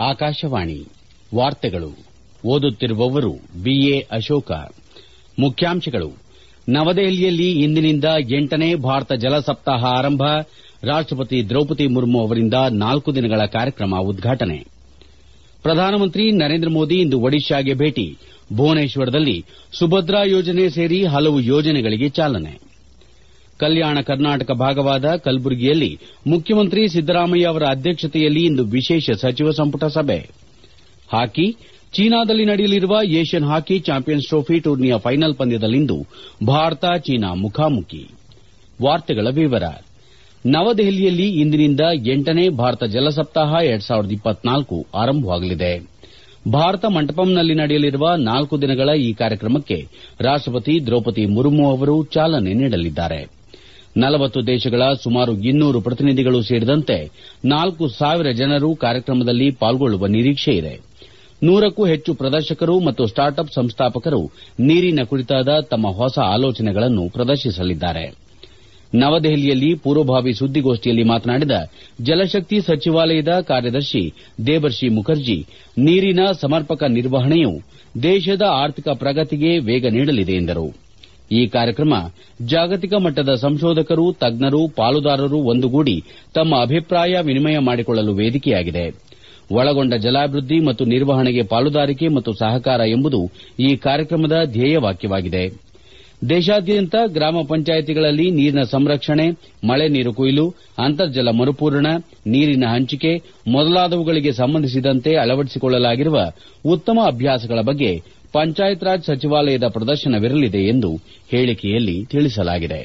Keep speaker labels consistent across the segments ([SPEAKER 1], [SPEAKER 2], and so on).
[SPEAKER 1] ಆಕಾಶವಾಣಿ ವಾರ್ತೆಗಳು ಓದುತ್ತಿರುವವರು ಬಿಎ ಅಶೋಕ ಮುಖ್ಯಾಂಶಗಳು ನವದೆಹಲಿಯಲ್ಲಿ ಇಂದಿನಿಂದ ಎಂಟನೇ ಭಾರತ ಜಲ ಸಪ್ತಾಹ ಆರಂಭ ರಾಷ್ಟಪತಿ ದ್ರೌಪದಿ ಮುರ್ಮು ಅವರಿಂದ ನಾಲ್ಕು ದಿನಗಳ ಕಾರ್ಯಕ್ರಮ ಉದ್ಘಾಟನೆ ಪ್ರಧಾನಮಂತ್ರಿ ನರೇಂದ್ರ ಮೋದಿ ಇಂದು ಒಡಿಶಾಗೆ ಭೇಟಿ ಭುವನೇಶ್ವರದಲ್ಲಿ ಸುಭದ್ರಾ ಯೋಜನೆ ಸೇರಿ ಹಲವು ಯೋಜನೆಗಳಿಗೆ ಚಾಲನೆ ಕಲ್ಯಾಣ ಕರ್ನಾಟಕ ಭಾಗವಾದ ಕಲಬುರಗಿಯಲ್ಲಿ ಮುಖ್ಯಮಂತ್ರಿ ಸಿದ್ದರಾಮಯ್ಯ ಅವರ ಅಧ್ಯಕ್ಷತೆಯಲ್ಲಿ ಇಂದು ವಿಶೇಷ ಸಚಿವ ಸಂಪುಟ ಸಭೆ ಹಾಕಿ ಚೀನಾದಲ್ಲಿ ನಡೆಯಲಿರುವ ಏಷ್ಯನ್ ಹಾಕಿ ಚಾಂಪಿಯನ್ಸ್ ಟ್ರೋಫಿ ಟೂರ್ನಿಯ ಫೈನಲ್ ಪಂದ್ಯದಲ್ಲಿಂದು ಭಾರತ ಚೀನಾ ಮುಖಾಮುಖಿ ನವದೆಹಲಿಯಲ್ಲಿ ಇಂದಿನಿಂದ ಎಂಟನೇ ಭಾರತ ಜಲ ಸಪ್ತಾಹ ಆರಂಭವಾಗಲಿದೆ ಭಾರತ ಮಂಟಪಂನಲ್ಲಿ ನಡೆಯಲಿರುವ ನಾಲ್ಕು ದಿನಗಳ ಈ ಕಾರ್ಯಕ್ರಮಕ್ಕೆ ರಾಷ್ಟಪತಿ ದ್ರೌಪದಿ ಮುರ್ಮು ಅವರು ಚಾಲನೆ ನೀಡಲಿದ್ದಾರೆ ನಲವತ್ತು ದೇಶಗಳ ಸುಮಾರು ಇನ್ನೂರು ಪ್ರತಿನಿಧಿಗಳು ಸೇರಿದಂತೆ ನಾಲ್ಕು ಸಾವಿರ ಜನರು ಕಾರ್ಯಕ್ರಮದಲ್ಲಿ ಪಾಲ್ಗೊಳ್ಳುವ ನಿರೀಕ್ಷೆಯಿದೆ ನೂರಕ್ಕೂ ಹೆಚ್ಚು ಪ್ರದರ್ಶಕರು ಮತ್ತು ಸ್ಟಾರ್ಟ್ ಅಪ್ ಸಂಸ್ಥಾಪಕರು ನೀರಿನ ಕುರಿತಾದ ತಮ್ಮ ಹೊಸ ಆಲೋಚನೆಗಳನ್ನು ಪ್ರದರ್ಶಿಸಲಿದ್ದಾರೆ ನವದೆಹಲಿಯಲ್ಲಿ ಪೂರ್ವಭಾವಿ ಸುದ್ದಿಗೋಷ್ಠಿಯಲ್ಲಿ ಮಾತನಾಡಿದ ಜಲಶಕ್ತಿ ಸಚಿವಾಲಯದ ಕಾರ್ಯದರ್ಶಿ ದೇಬರ್ಷಿ ಮುಖರ್ಜಿ ನೀರಿನ ಸಮರ್ಪಕ ನಿರ್ವಹಣೆಯು ದೇಶದ ಆರ್ಥಿಕ ಪ್ರಗತಿಗೆ ವೇಗ ನೀಡಲಿದೆ ಎಂದರು ಈ ಕಾರ್ಯಕ್ರಮ ಜಾಗತಿಕ ಮಟ್ಟದ ಸಂಶೋಧಕರು ತಜ್ಞರು ಪಾಲುದಾರರು ಒಂದುಗೂಡಿ ತಮ್ಮ ಅಭಿಪ್ರಾಯ ವಿನಿಮಯ ಮಾಡಿಕೊಳ್ಳಲು ವೇದಿಕೆಯಾಗಿದೆ ಒಳಗೊಂಡ ಜಲಾಭಿವೃದ್ದಿ ಮತ್ತು ನಿರ್ವಹಣೆಗೆ ಪಾಲುದಾರಿಕೆ ಮತ್ತು ಸಹಕಾರ ಎಂಬುದು ಈ ಕಾರ್ಯಕ್ರಮದ ಧ್ಯೇಯವಾಕ್ಯವಾಗಿದೆ ದೇಶಾದ್ಯಂತ ಗ್ರಾಮ ಪಂಚಾಯಿತಿಗಳಲ್ಲಿ ನೀರಿನ ಸಂರಕ್ಷಣೆ ಮಳೆ ನೀರು ಕೊಯ್ಲು ಅಂತರ್ಜಲ ಮರುಪೂರಣ ನೀರಿನ ಹಂಚಿಕೆ ಮೊದಲಾದವುಗಳಿಗೆ ಸಂಬಂಧಿಸಿದಂತೆ ಅಳವಡಿಸಿಕೊಳ್ಳಲಾಗಿರುವ ಉತ್ತಮ ಅಭ್ಯಾಸಗಳ ಬಗ್ಗೆ ಪಂಚಾಯತ್ ರಾಜ್ ಸಚಿವಾಲಯದ ಪ್ರದರ್ಶನವಿರಲಿದೆ ಎಂದು ಹೇಳಿಕೆಯಲ್ಲಿ ತಿಳಿಸಲಾಗಿದೆ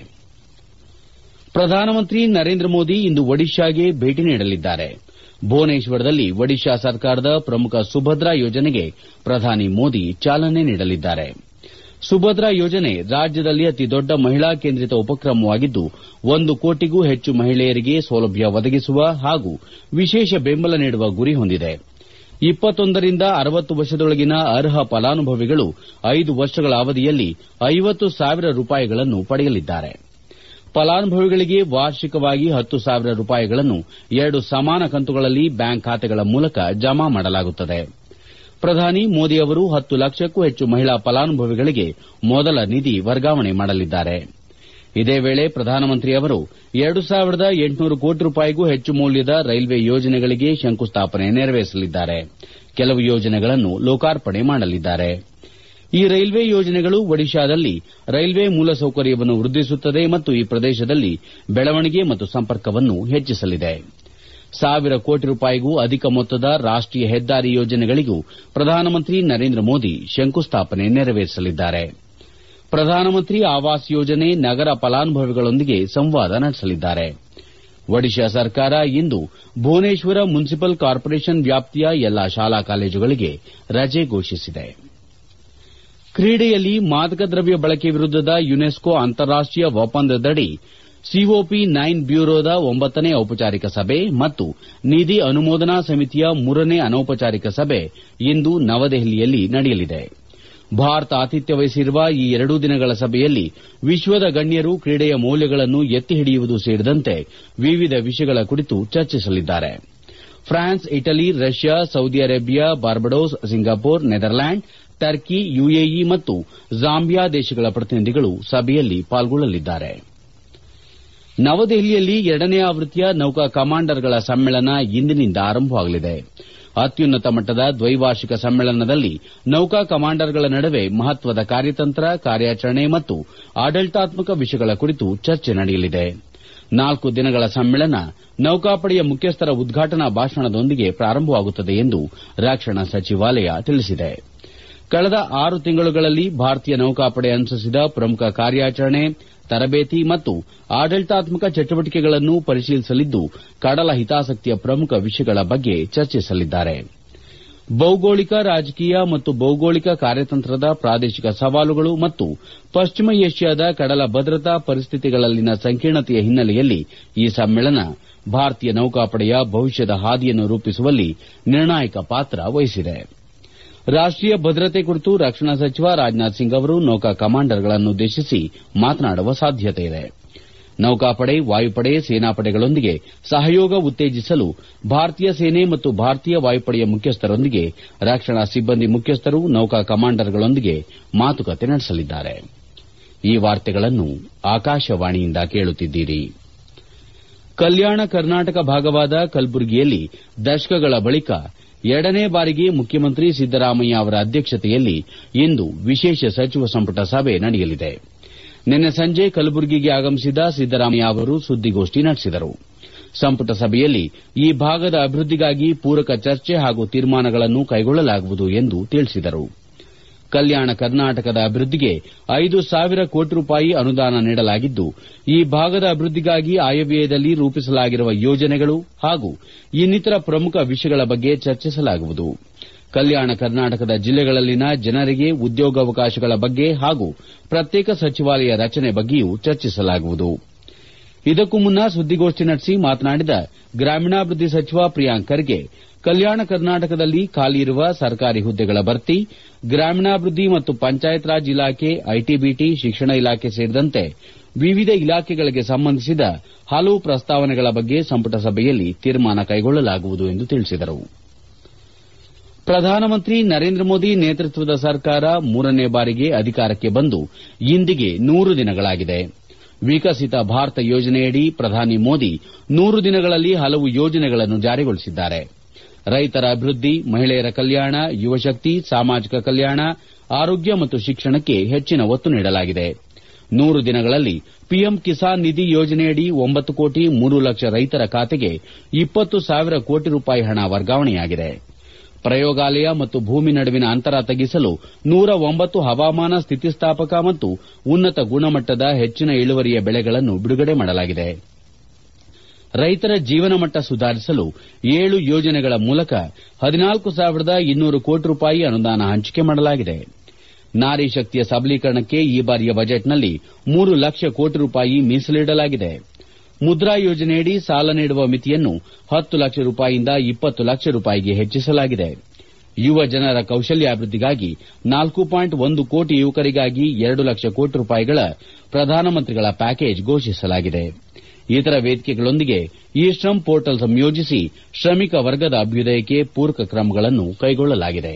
[SPEAKER 1] ಪ್ರಧಾನಮಂತ್ರಿ ನರೇಂದ್ರ ಮೋದಿ ಇಂದು ಒಡಿಶಾಗೆ ಭೇಟಿ ನೀಡಲಿದ್ದಾರೆ ಭುವನೇಶ್ವರದಲ್ಲಿ ಒಡಿಶಾ ಸರ್ಕಾರದ ಪ್ರಮುಖ ಸುಭದ್ರಾ ಯೋಜನೆಗೆ ಪ್ರಧಾನಿ ಮೋದಿ ಚಾಲನೆ ನೀಡಲಿದ್ದಾರೆ ಸುಭದ್ರಾ ಯೋಜನೆ ರಾಜ್ಯದಲ್ಲಿ ಅತಿ ದೊಡ್ಡ ಮಹಿಳಾ ಕೇಂದ್ರಿತ ಉಪಕ್ರಮವಾಗಿದ್ದು ಒಂದು ಕೋಟಿಗೂ ಹೆಚ್ಚು ಮಹಿಳೆಯರಿಗೆ ಸೌಲಭ್ಯ ಒದಗಿಸುವ ಹಾಗೂ ವಿಶೇಷ ಬೆಂಬಲ ನೀಡುವ ಗುರಿ ಹೊಂದಿದೆ ಇಪ್ಪತ್ತೊಂದರಿಂದ ಅರವತ್ತು ವರ್ಷದೊಳಗಿನ ಅರ್ಹ ಫಲಾನುಭವಿಗಳು ಐದು ವರ್ಷಗಳ ಅವಧಿಯಲ್ಲಿ ಐವತ್ತು ಸಾವಿರ ರೂಪಾಯಿಗಳನ್ನು ಪಡೆಯಲಿದ್ದಾರೆ ಫಲಾನುಭವಿಗಳಿಗೆ ವಾರ್ಷಿಕವಾಗಿ ಹತ್ತು ಸಾವಿರ ರೂಪಾಯಿಗಳನ್ನು ಎರಡು ಸಮಾನ ಕಂತುಗಳಲ್ಲಿ ಬ್ಯಾಂಕ್ ಖಾತೆಗಳ ಮೂಲಕ ಜಮಾ ಮಾಡಲಾಗುತ್ತದೆ ಪ್ರಧಾನಿ ಮೋದಿ ಅವರು ಹತ್ತು ಲಕ್ಷಕ್ಕೂ ಹೆಚ್ಚು ಮಹಿಳಾ ಫಲಾನುಭವಿಗಳಿಗೆ ಮೊದಲ ನಿಧಿ ವರ್ಗಾವಣೆ ಮಾಡಲಿದ್ದಾರೆ ಇದೇ ವೇಳೆ ಪ್ರಧಾನಮಂತ್ರಿ ಅವರು ಎರಡು ಸಾವಿರದ ಎಂಟುನೂರು ಕೋಟಿ ರೂಪಾಯಿಗೂ ಹೆಚ್ಚು ಮೌಲ್ಯದ ರೈಲ್ವೆ ಯೋಜನೆಗಳಿಗೆ ಶಂಕುಸ್ಥಾಪನೆ ನೆರವೇರಿಸಲಿದ್ದಾರೆ ಕೆಲವು ಯೋಜನೆಗಳನ್ನು ಲೋಕಾರ್ಪಣೆ ಮಾಡಲಿದ್ದಾರೆ ಈ ರೈಲ್ವೆ ಯೋಜನೆಗಳು ಒಡಿಶಾದಲ್ಲಿ ರೈಲ್ವೆ ಮೂಲಸೌಕರ್ಯವನ್ನು ವೃದ್ದಿಸುತ್ತದೆ ಮತ್ತು ಈ ಪ್ರದೇಶದಲ್ಲಿ ಬೆಳವಣಿಗೆ ಮತ್ತು ಸಂಪರ್ಕವನ್ನು ಹೆಚ್ಚಿಸಲಿದೆ ಸಾವಿರ ಕೋಟಿ ರೂಪಾಯಿಗೂ ಅಧಿಕ ಮೊತ್ತದ ರಾಷ್ಟೀಯ ಹೆದ್ದಾರಿ ಯೋಜನೆಗಳಿಗೂ ಪ್ರಧಾನಮಂತ್ರಿ ನರೇಂದ್ರ ಮೋದಿ ಶಂಕುಸ್ಥಾಪನೆ ನೆರವೇರಿಸಲಿದ್ದಾರೆ ಪ್ರಧಾನಮಂತ್ರಿ ಆವಾಸ್ ಯೋಜನೆ ನಗರ ಫಲಾನುಭವಿಗಳೊಂದಿಗೆ ಸಂವಾದ ನಡೆಸಲಿದ್ದಾರೆ ಒಡಿಶಾ ಸರ್ಕಾರ ಇಂದು ಭುವನೇಶ್ವರ ಮುನ್ಸಿಪಲ್ ಕಾರ್ಪೊರೇಷನ್ ವ್ಯಾಪ್ತಿಯ ಎಲ್ಲಾ ಶಾಲಾ ಕಾಲೇಜುಗಳಿಗೆ ರಜೆ ಘೋಷಿಸಿದೆ ಕ್ರೀಡೆಯಲ್ಲಿ ಮಾದಕ ದ್ರವ್ಯ ಬಳಕೆ ವಿರುದ್ದದ ಯುನೆಸ್ಕೋ ಅಂತಾರಾಷ್ಟೀಯ ಒಪ್ಪಂದದಡಿ ಸಿಒಪಿ ನೈನ್ ಬ್ಯೂರೋದ ಒಂಬತ್ತನೇ ಔಪಚಾರಿಕ ಸಭೆ ಮತ್ತು ನಿಧಿ ಅನುಮೋದನಾ ಸಮಿತಿಯ ಮೂರನೇ ಅನೌಪಚಾರಿಕ ಸಭೆ ಇಂದು ನವದೆಹಲಿಯಲ್ಲಿ ನಡೆಯಲಿದೆ ಭಾರತ ಆತಿಥ್ಯ ವಹಿಸಿರುವ ಈ ಎರಡೂ ದಿನಗಳ ಸಭೆಯಲ್ಲಿ ವಿಶ್ವದ ಗಣ್ಯರು ಕ್ರೀಡೆಯ ಮೌಲ್ಯಗಳನ್ನು ಎತ್ತಿ ಹಿಡಿಯುವುದು ಸೇರಿದಂತೆ ವಿವಿಧ ವಿಷಯಗಳ ಕುರಿತು ಚರ್ಚಿಸಲಿದ್ದಾರೆ France Italy Russia Saudi Arabia Barbados Singapore Netherland Turkey UAE ಮತ್ತು ಜಾಂಬಿಯಾ ದೇಶಗಳ ಪ್ರತಿನಿಧಿಗಳು ಸಭೆಯಲ್ಲಿ ಪಾಲ್ಗೊಳ್ಳಲಿದ್ದಾರೆ ನವದೆಹಲಿಯಲ್ಲಿ ಎರಡನೇ ಆವೃತ್ತಿಯ ನೌಕಾ ಕಮಾಂಡರ್ಗಳ ಸಮ್ಮೇಳನ ಇಂದಿನಿಂದ ಆರಂಭವಾಗಲಿದೆ ಅತ್ಯುನ್ನತ ಮಟ್ಟದ ದ್ವೈವಾರ್ಷಿಕ ಸಮ್ಮೇಳನದಲ್ಲಿ ನೌಕಾ ಕಮಾಂಡರ್ಗಳ ನಡುವೆ ಮಹತ್ವದ ಕಾರ್ಯತಂತ್ರ ಕಾರ್ಯಾಚರಣೆ ಮತ್ತು ಆಡಳಿತಾತ್ಮಕ ವಿಷಯಗಳ ಕುರಿತು ಚರ್ಚೆ ನಡೆಯಲಿದೆ ನಾಲ್ಕು ದಿನಗಳ ಸಮ್ಮೇಳನ ನೌಕಾಪಡೆಯ ಮುಖ್ಯಸ್ಥರ ಉದ್ಘಾಟನಾ ಭಾಷಣದೊಂದಿಗೆ ಪ್ರಾರಂಭವಾಗುತ್ತದೆ ಎಂದು ರಕ್ಷಣಾ ಸಚಿವಾಲಯ ತಿಳಿಸಿದೆ ಕಳೆದ ಆರು ತಿಂಗಳುಗಳಲ್ಲಿ ಭಾರತೀಯ ನೌಕಾಪಡೆ ಅನುಸರಿಸಿದ ಪ್ರಮುಖ ಕಾರ್ಯಾಚರಣೆ ತರಬೇತಿ ಮತ್ತು ಆಡಳಿತಾತ್ಮಕ ಚಟುವಟಿಕೆಗಳನ್ನು ಪರಿಶೀಲಿಸಲಿದ್ದು ಕಡಲ ಹಿತಾಸಕ್ತಿಯ ಪ್ರಮುಖ ವಿಷಯಗಳ ಬಗ್ಗೆ ಚರ್ಚಿಸಲಿದ್ದಾರೆ ಭೌಗೋಳಿಕ ರಾಜಕೀಯ ಮತ್ತು ಭೌಗೋಳಿಕ ಕಾರ್ಯತಂತ್ರದ ಪ್ರಾದೇಶಿಕ ಸವಾಲುಗಳು ಮತ್ತು ಪಶ್ಚಿಮ ಏಷ್ಯಾದ ಕಡಲ ಭದ್ರತಾ ಪರಿಸ್ಥಿತಿಗಳಲ್ಲಿನ ಸಂಕೀರ್ಣತೆಯ ಹಿನ್ನೆಲೆಯಲ್ಲಿ ಈ ಸಮ್ಮೇಳನ ಭಾರತೀಯ ನೌಕಾಪಡೆಯ ಭವಿಷ್ಯದ ಹಾದಿಯನ್ನು ರೂಪಿಸುವಲ್ಲಿ ನಿರ್ಣಾಯಕ ಪಾತ್ರ ವಹಿಸಿದೆ ರಾಷ್ಟೀಯ ಭದ್ರತೆ ಕುರಿತು ರಕ್ಷಣಾ ಸಚಿವ ರಾಜನಾಥ್ ಸಿಂಗ್ ಅವರು ನೌಕಾ ಕಮಾಂಡರ್ಗಳನ್ನುದ್ದೇಶಿಸಿ ಮಾತನಾಡುವ ಸಾಧ್ಯತೆಯಿದೆ ನೌಕಾಪಡೆ ವಾಯುಪಡೆ ಸೇನಾಪಡೆಗಳೊಂದಿಗೆ ಸಹಯೋಗ ಉತ್ತೇಜಿಸಲು ಭಾರತೀಯ ಸೇನೆ ಮತ್ತು ಭಾರತೀಯ ವಾಯುಪಡೆಯ ಮುಖ್ಯಸ್ಥರೊಂದಿಗೆ ರಕ್ಷಣಾ ಸಿಬ್ಬಂದಿ ಮುಖ್ಯಸ್ಥರು ನೌಕಾ ಕಮಾಂಡರ್ಗಳೊಂದಿಗೆ ಮಾತುಕತೆ ನಡೆಸಲಿದ್ದಾರೆ ಈ ವಾರ್ತೆಗಳನ್ನು ಆಕಾಶವಾಣಿಯಿಂದ ಕೇಳುತ್ತಿದ್ದೀರಿ ಕಲ್ಯಾಣ ಕರ್ನಾಟಕ ಭಾಗವಾದ ಕಲಬುರಗಿಯಲ್ಲಿ ದಶಕಗಳ ಬಳಿಕ ಎರಡನೇ ಬಾರಿಗೆ ಮುಖ್ಯಮಂತ್ರಿ ಸಿದ್ದರಾಮಯ್ಯ ಅವರ ಅಧ್ಯಕ್ಷತೆಯಲ್ಲಿ ಇಂದು ವಿಶೇಷ ಸಚಿವ ಸಂಪುಟ ಸಭೆ ನಡೆಯಲಿದೆ ನಿನ್ನೆ ಸಂಜೆ ಕಲಬುರಗಿಗೆ ಆಗಮಿಸಿದ ಸಿದ್ದರಾಮಯ್ಯ ಅವರು ಸುದ್ದಿಗೋಷ್ಠಿ ನಡೆಸಿದರು ಸಂಪುಟ ಸಭೆಯಲ್ಲಿ ಈ ಭಾಗದ ಅಭಿವೃದ್ದಿಗಾಗಿ ಪೂರಕ ಚರ್ಚೆ ಹಾಗೂ ತೀರ್ಮಾನಗಳನ್ನು ಕೈಗೊಳ್ಳಲಾಗುವುದು ಎಂದು ತಿಳಿಸಿದರು ಕಲ್ಯಾಣ ಕರ್ನಾಟಕದ ಅಭಿವೃದ್ದಿಗೆ ಐದು ಸಾವಿರ ಕೋಟಿ ರೂಪಾಯಿ ಅನುದಾನ ನೀಡಲಾಗಿದ್ದು ಈ ಭಾಗದ ಅಭಿವೃದ್ದಿಗಾಗಿ ಆಯವ್ಯಯದಲ್ಲಿ ರೂಪಿಸಲಾಗಿರುವ ಯೋಜನೆಗಳು ಹಾಗೂ ಇನ್ನಿತರ ಪ್ರಮುಖ ವಿಷಯಗಳ ಬಗ್ಗೆ ಚರ್ಚಿಸಲಾಗುವುದು ಕಲ್ಯಾಣ ಕರ್ನಾಟಕದ ಜಿಲ್ಲೆಗಳಲ್ಲಿನ ಜನರಿಗೆ ಉದ್ಯೋಗಾವಕಾಶಗಳ ಬಗ್ಗೆ ಹಾಗೂ ಪ್ರತ್ಯೇಕ ಸಚಿವಾಲಯ ರಚನೆ ಬಗ್ಗೆಯೂ ಚರ್ಚಿಸಲಾಗುವುದು ಇದಕ್ಕೂ ಮುನ್ನ ಸುದ್ದಿಗೋಷ್ಠಿ ನಡೆಸಿ ಮಾತನಾಡಿದ ಗ್ರಾಮೀಣಾಭಿವೃದ್ದಿ ಸಚಿವ ಪ್ರಿಯಾಂಕ್ ಖರ್ಗೆ ಕಲ್ಯಾಣ ಕರ್ನಾಟಕದಲ್ಲಿ ಖಾಲಿ ಇರುವ ಸರ್ಕಾರಿ ಹುದ್ದೆಗಳ ಭರ್ತಿ ಗ್ರಾಮೀಣಾಭಿವೃದ್ದಿ ಮತ್ತು ಪಂಚಾಯತ್ ರಾಜ್ ಇಲಾಖೆ ಐಟಿಬಿಟಿ ಶಿಕ್ಷಣ ಇಲಾಖೆ ಸೇರಿದಂತೆ ವಿವಿಧ ಇಲಾಖೆಗಳಿಗೆ ಸಂಬಂಧಿಸಿದ ಹಲವು ಪ್ರಸ್ತಾವನೆಗಳ ಬಗ್ಗೆ ಸಂಪುಟ ಸಭೆಯಲ್ಲಿ ತೀರ್ಮಾನ ಕೈಗೊಳ್ಳಲಾಗುವುದು ಎಂದು ತಿಳಿಸಿದರು ಪ್ರಧಾನಮಂತ್ರಿ ನರೇಂದ್ರ ಮೋದಿ ನೇತೃತ್ವದ ಸರ್ಕಾರ ಮೂರನೇ ಬಾರಿಗೆ ಅಧಿಕಾರಕ್ಕೆ ಬಂದು ಇಂದಿಗೆ ನೂರು ದಿನಗಳಾಗಿದೆ ವಿಕಸಿತ ಭಾರತ ಯೋಜನೆಯಡಿ ಪ್ರಧಾನಿ ಮೋದಿ ನೂರು ದಿನಗಳಲ್ಲಿ ಹಲವು ಯೋಜನೆಗಳನ್ನು ಜಾರಿಗೊಳಿಸಿದ್ದಾರೆ ರೈತರ ಅಭಿವೃದ್ದಿ ಮಹಿಳೆಯರ ಕಲ್ಯಾಣ ಯುವಶಕ್ತಿ ಸಾಮಾಜಿಕ ಕಲ್ಯಾಣ ಆರೋಗ್ಯ ಮತ್ತು ಶಿಕ್ಷಣಕ್ಕೆ ಹೆಚ್ಚಿನ ಒತ್ತು ನೀಡಲಾಗಿದೆ ನೂರು ದಿನಗಳಲ್ಲಿ ಪಿಎಂ ಕಿಸಾನ್ ನಿಧಿ ಯೋಜನೆಯಡಿ ಒಂಬತ್ತು ಕೋಟಿ ಮೂರು ಲಕ್ಷ ರೈತರ ಖಾತೆಗೆ ಇಪ್ಪತ್ತು ಸಾವಿರ ಕೋಟಿ ರೂಪಾಯಿ ಹಣ ವರ್ಗಾವಣೆಯಾಗಿದೆ ಪ್ರಯೋಗಾಲಯ ಮತ್ತು ಭೂಮಿ ನಡುವಿನ ಅಂತರ ತಗ್ಗಿಸಲು ನೂರ ಒಂಬತ್ತು ಹವಾಮಾನ ಸ್ಥಿತಿಸ್ಥಾಪಕ ಮತ್ತು ಉನ್ನತ ಗುಣಮಟ್ಟದ ಹೆಚ್ಚಿನ ಇಳುವರಿಯ ಬೆಳೆಗಳನ್ನು ಬಿಡುಗಡೆ ಮಾಡಲಾಗಿದೆ ರೈತರ ಜೀವನಮಟ್ಟ ಸುಧಾರಿಸಲು ಏಳು ಯೋಜನೆಗಳ ಮೂಲಕ ಹದಿನಾಲ್ಕು ಸಾವಿರದ ಇನ್ನೂರು ಕೋಟಿ ರೂಪಾಯಿ ಅನುದಾನ ಹಂಚಿಕೆ ಮಾಡಲಾಗಿದೆ ನಾರಿ ಶಕ್ತಿಯ ಸಬಲೀಕರಣಕ್ಕೆ ಈ ಬಾರಿಯ ಬಜೆಟ್ನಲ್ಲಿ ಮೂರು ಲಕ್ಷ ಕೋಟಿ ರೂಪಾಯಿ ಮೀಸಲಿಡಲಾಗಿದೆ ಮುದ್ರಾ ಯೋಜನೆಯಡಿ ಸಾಲ ನೀಡುವ ಮಿತಿಯನ್ನು ಹತ್ತು ಲಕ್ಷ ರೂಪಾಯಿಯಿಂದ ಇಪ್ಪತ್ತು ಲಕ್ಷ ರೂಪಾಯಿಗೆ ಹೆಚ್ಚಿಸಲಾಗಿದೆ ಯುವ ಜನರ ಕೌಶಲ್ಯಾಭಿವೃದ್ದಿಗಾಗಿ ನಾಲ್ಕು ಪಾಯಿಂಟ್ ಒಂದು ಕೋಟಿ ಯುವಕರಿಗಾಗಿ ಎರಡು ಲಕ್ಷ ಕೋಟಿ ರೂಪಾಯಿಗಳ ಪ್ರಧಾನಮಂತ್ರಿಗಳ ಪ್ಯಾಕೇಜ್ ಘೋಷಿಸಲಾಗಿದೆ ಇತರ ವೇದಿಕೆಗಳೊಂದಿಗೆ ಇ ಶ್ರಮ್ ಪೋರ್ಟಲ್ ಸಂಯೋಜಿಸಿ ಶ್ರಮಿಕ ವರ್ಗದ ಅಭ್ಯುದಯಕ್ಕೆ ಪೂರಕ ಕ್ರಮಗಳನ್ನು ಕೈಗೊಳ್ಳಲಾಗಿದೆ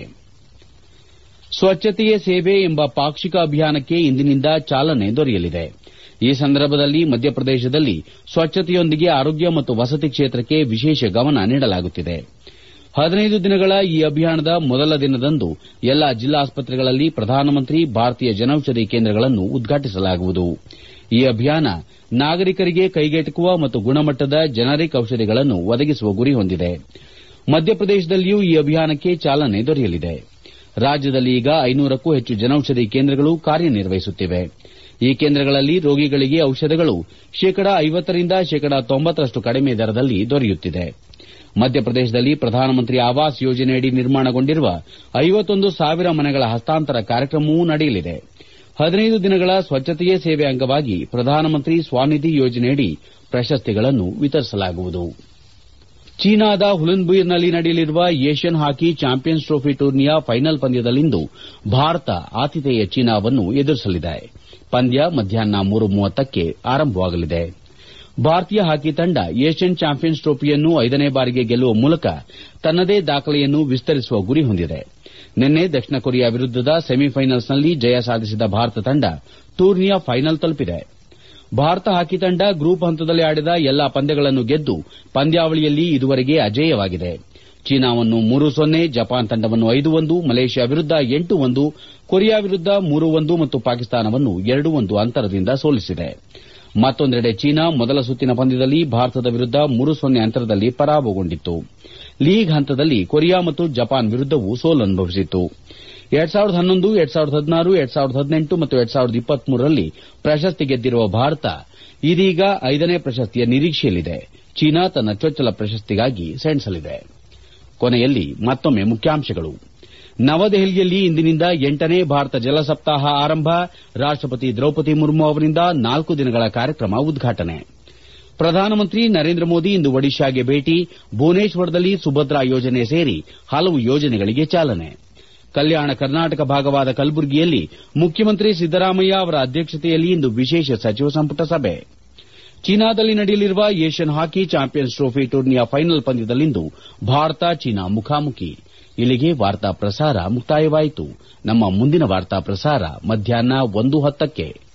[SPEAKER 1] ಸ್ವಚ್ಛತೆಯೇ ಸೇವೆ ಎಂಬ ಪಾಕ್ಷಿಕ ಅಭಿಯಾನಕ್ಕೆ ಇಂದಿನಿಂದ ಚಾಲನೆ ದೊರೆಯಲಿದೆ ಈ ಸಂದರ್ಭದಲ್ಲಿ ಮಧ್ಯಪ್ರದೇಶದಲ್ಲಿ ಸ್ವಚ್ಛತೆಯೊಂದಿಗೆ ಆರೋಗ್ಯ ಮತ್ತು ವಸತಿ ಕ್ಷೇತ್ರಕ್ಕೆ ವಿಶೇಷ ಗಮನ ನೀಡಲಾಗುತ್ತಿದೆ ಹದಿನೈದು ದಿನಗಳ ಈ ಅಭಿಯಾನದ ಮೊದಲ ದಿನದಂದು ಎಲ್ಲಾ ಜಿಲ್ಲಾಸ್ಪತ್ರೆಗಳಲ್ಲಿ ಪ್ರಧಾನಮಂತ್ರಿ ಭಾರತೀಯ ಜನೌಷಧಿ ಕೇಂದ್ರಗಳನ್ನು ಉದ್ಘಾಟಿಸಲಾಗುವುದು ಈ ಅಭಿಯಾನ ನಾಗರಿಕರಿಗೆ ಕೈಗೆಟುಕುವ ಮತ್ತು ಗುಣಮಟ್ಟದ ಜನರಿಕ್ ಔಷಧಿಗಳನ್ನು ಒದಗಿಸುವ ಗುರಿ ಹೊಂದಿದೆ ಮಧ್ಯಪ್ರದೇಶದಲ್ಲಿಯೂ ಈ ಅಭಿಯಾನಕ್ಕೆ ಚಾಲನೆ ದೊರೆಯಲಿದೆ ರಾಜ್ಯದಲ್ಲಿ ಈಗ ಐನೂರಕ್ಕೂ ಹೆಚ್ಚು ಜನೌಷಧಿ ಕೇಂದ್ರಗಳು ಕಾರ್ಯನಿರ್ವಹಿಸುತ್ತಿವೆ ಈ ಕೇಂದ್ರಗಳಲ್ಲಿ ರೋಗಿಗಳಿಗೆ ಔಷಧಗಳು ಶೇಕಡ ಐವತ್ತರಿಂದ ಶೇಕಡ ತೊಂಬತ್ತರಷ್ಟು ಕಡಿಮೆ ದರದಲ್ಲಿ ದೊರೆಯುತ್ತಿದೆ ಮಧ್ಯಪ್ರದೇಶದಲ್ಲಿ ಪ್ರಧಾನಮಂತ್ರಿ ಆವಾಸ್ ಯೋಜನೆಯಡಿ ನಿರ್ಮಾಣಗೊಂಡಿರುವ ಐವತ್ತೊಂದು ಸಾವಿರ ಮನೆಗಳ ಹಸ್ತಾಂತರ ಕಾರ್ಯಕ್ರಮವೂ ನಡೆಯಲಿದೆ ಹದಿನೈದು ದಿನಗಳ ಸ್ವಚ್ಛತೆಯೇ ಸೇವೆ ಅಂಗವಾಗಿ ಪ್ರಧಾನಮಂತ್ರಿ ಸ್ವಾನಿಧಿ ಯೋಜನೆಯಡಿ ಪ್ರಶಸ್ತಿಗಳನ್ನು ವಿತರಿಸಲಾಗುವುದು ಚೀನಾದ ಹುಲನ್ಬುಯರ್ನಲ್ಲಿ ನಡೆಯಲಿರುವ ಏಷ್ಯನ್ ಹಾಕಿ ಚಾಂಪಿಯನ್ಸ್ ಟ್ರೋಫಿ ಟೂರ್ನಿಯ ಫೈನಲ್ ಪಂದ್ಯದಲ್ಲಿಂದು ಭಾರತ ಆತಿಥೇಯ ಚೀನಾವನ್ನು ಎದುರಿಸಲಿದೆ ಪಂದ್ಯ ಮಧ್ಯಾಹ್ನ ಮೂರು ಮೂವತ್ತಕ್ಕೆ ಆರಂಭವಾಗಲಿದೆ ಭಾರತೀಯ ಹಾಕಿ ತಂಡ ಏಷ್ಯನ್ ಚಾಂಪಿಯನ್ಸ್ ಟ್ರೋಫಿಯನ್ನು ಐದನೇ ಬಾರಿಗೆ ಗೆಲ್ಲುವ ಮೂಲಕ ತನ್ನದೇ ದಾಖಲೆಯನ್ನು ವಿಸ್ತರಿಸುವ ಗುರಿ ಹೊಂದಿದೆ ನಿನ್ನೆ ದಕ್ಷಿಣ ಕೊರಿಯಾ ವಿರುದ್ದದ ಸೆಮಿಫೈನಲ್ಸ್ನಲ್ಲಿ ಜಯ ಸಾಧಿಸಿದ ಭಾರತ ತಂಡ ಟೂರ್ನಿಯ ಫೈನಲ್ ತಲುಪಿದೆ ಭಾರತ ಹಾಕಿ ತಂಡ ಗ್ರೂಪ್ ಹಂತದಲ್ಲಿ ಆಡಿದ ಎಲ್ಲಾ ಪಂದ್ಯಗಳನ್ನು ಗೆದ್ದು ಪಂದ್ಯಾವಳಿಯಲ್ಲಿ ಇದುವರೆಗೆ ಅಜೇಯವಾಗಿದೆ ಚೀನಾವನ್ನು ಮೂರು ಸೊನ್ನೆ ಜಪಾನ್ ತಂಡವನ್ನು ಐದು ಒಂದು ಮಲೇಷ್ಯಾ ವಿರುದ್ದ ಎಂಟು ಒಂದು ಕೊರಿಯಾ ವಿರುದ್ದ ಮೂರು ಒಂದು ಮತ್ತು ಪಾಕಿಸ್ತಾನವನ್ನು ಎರಡು ಒಂದು ಅಂತರದಿಂದ ಸೋಲಿಸಿದೆ ಮತ್ತೊಂದೆಡೆ ಚೀನಾ ಮೊದಲ ಸುತ್ತಿನ ಪಂದ್ಯದಲ್ಲಿ ಭಾರತದ ವಿರುದ್ದ ಮೂರು ಸೊನ್ನೆ ಅಂತರದಲ್ಲಿ ಪರಾಭವಗೊಂಡಿತ್ತು ಲೀಗ್ ಹಂತದಲ್ಲಿ ಕೊರಿಯಾ ಮತ್ತು ಜಪಾನ್ ವಿರುದ್ದವೂ ಸೋಲನುಭವಿಸಿತ್ತು ಎರಡ್ ಸಾವಿರದ ಹನ್ನೊಂದು ಎರಡ್ ಸಾವಿರದ ಹದಿನಾರು ಎರಡ್ ಸಾವಿರದ ಹದಿನೆಂಟು ಮತ್ತು ಎರಡ್ ಸಾವಿರದ ಇಪ್ಪತ್ಮೂರರಲ್ಲಿ ಪ್ರಶಸ್ತಿ ಗೆದ್ದಿರುವ ಭಾರತ ಇದೀಗ ಐದನೇ ಪ್ರಶಸ್ತಿಯ ನಿರೀಕ್ಷೆಯಲ್ಲಿದೆ ಚೀನಾ ತನ್ನ ಚೊಚ್ಚಲ ಪ್ರಶಸ್ತಿಗಾಗಿ ಸೆಣಸಲಿದೆ ಕೊನೆಯಲ್ಲಿ ಮತ್ತೊಮ್ಮೆ ಮುಖ್ಯಾಂಶಗಳು ನವದೆಹಲಿಯಲ್ಲಿ ಇಂದಿನಿಂದ ಎಂಟನೇ ಭಾರತ ಜಲ ಸಪ್ತಾಹ ಆರಂಭ ರಾಷ್ಟಪತಿ ದ್ರೌಪದಿ ಮುರ್ಮು ಅವರಿಂದ ನಾಲ್ಕು ದಿನಗಳ ಕಾರ್ಯಕ್ರಮ ಉದ್ಘಾಟನೆ ಪ್ರಧಾನಮಂತ್ರಿ ನರೇಂದ್ರ ಮೋದಿ ಇಂದು ಒಡಿಶಾಗೆ ಭೇಟಿ ಭುವನೇಶ್ವರದಲ್ಲಿ ಸುಭದ್ರಾ ಯೋಜನೆ ಸೇರಿ ಹಲವು ಯೋಜನೆಗಳಿಗೆ ಚಾಲನೆ ಕಲ್ಯಾಣ ಕರ್ನಾಟಕ ಭಾಗವಾದ ಕಲಬುರಗಿಯಲ್ಲಿ ಮುಖ್ಯಮಂತ್ರಿ ಸಿದ್ದರಾಮಯ್ಯ ಅವರ ಅಧ್ಯಕ್ಷತೆಯಲ್ಲಿ ಇಂದು ವಿಶೇಷ ಸಚಿವ ಸಂಪುಟ ಸಭೆ ಚೀನಾದಲ್ಲಿ ನಡೆಯಲಿರುವ ಏಷ್ಯನ್ ಹಾಕಿ ಚಾಂಪಿಯನ್ಸ್ ಟ್ರೋಫಿ ಟೂರ್ನಿಯ ಫೈನಲ್ ಪಂದ್ಯದಲ್ಲಿಂದು ಭಾರತ ಚೀನಾ ಮುಖಾಮುಖಿ ಇಲ್ಲಿಗೆ ವಾರ್ತಾ ಪ್ರಸಾರ ಮುಕ್ತಾಯವಾಯಿತು ನಮ್ಮ ಮುಂದಿನ ವಾರ್ತಾ ಪ್ರಸಾರ ಮಧ್ಯಾಹ್ನ ಒಂದು ಹತ್ತಕ್ಕೆ